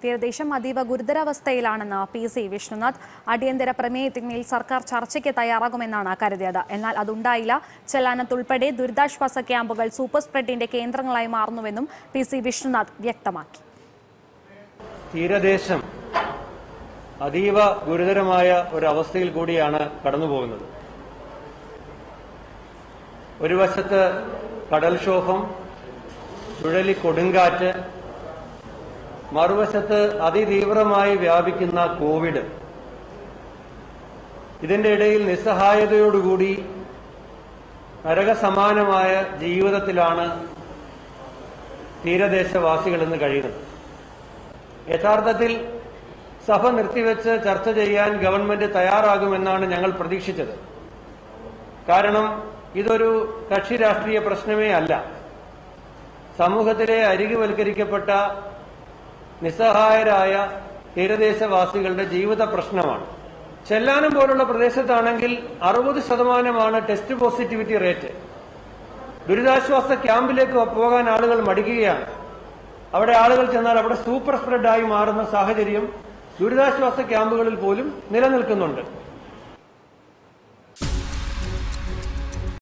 തീരദേശം അതീവ ഗുരുതരാവസ്ഥയിലാണെന്ന് P C Vishnunath അടിയന്തര പ്രമേയത്തിന്മേൽ സർക്കാർ ചർച്ചയ്ക്ക് തയ്യാറാകുമെന്നാണ് കരുതിയത് എന്നാൽ അതുണ്ടായില്ല ചെല്ലാനത്തുൾപ്പെടെ ദുരിതാശ്വാസ ക്യാമ്പുകൾ സൂപ്പർ സ്പ്രെഡിന്റെ കേന്ദ്രങ്ങളായി മാറുന്നുവെന്നും പി സി വിഷ്ണുനാഥ് വ്യക്തമാക്കി തീരദേശം അതീവ ഗുരുതരമായ ഒരവസ്ഥയിൽ കൂടിയാണ് കടന്നുപോകുന്നത് ഒരു വശത്ത് കടൽക്ഷോഭം ചുഴലിക്കൊടുങ്കാറ്റ് മറുവശത്ത് അതിതീവ്രമായി വ്യാപിക്കുന്ന കോവിഡ് ഇതിന്റെ ഇടയിൽ നിസ്സഹായതയോടുകൂടി നരകസമാനമായ ജീവിതത്തിലാണ് തീരദേശവാസികൾ ഇന്ന് കഴിയുന്നത് യഥാർത്ഥത്തിൽ സഭ നിർത്തിവെച്ച് ചർച്ച ചെയ്യാൻ ഗവൺമെന്റ് തയ്യാറാകുമെന്നാണ് ഞങ്ങൾ പ്രതീക്ഷിച്ചത് കാരണം ഇതൊരു കക്ഷി രാഷ്ട്രീയ പ്രശ്നമേ അല്ല സമൂഹത്തിലെ അരികുവൽക്കരിക്കപ്പെട്ട നിസ്സഹായരായ തീരദേശവാസികളുടെ ജീവിത പ്രശ്നമാണ് ചെല്ലാനം പോലുള്ള പ്രദേശത്താണെങ്കിൽ അറുപത് ശതമാനമാണ് ടെസ്റ്റ് പോസിറ്റിവിറ്റി റേറ്റ് ദുരിതാശ്വാസ ക്യാമ്പിലേക്ക് പോകാൻ ആളുകൾ മടിക്കുകയാണ് അവിടെ ആളുകൾ ചെന്നാൽ അവിടെ സൂപ്പർ സ്പ്രെഡായി മാറുന്ന സാഹചര്യം ദുരിതാശ്വാസ ക്യാമ്പുകളിൽ പോലും നിലനിൽക്കുന്നുണ്ട്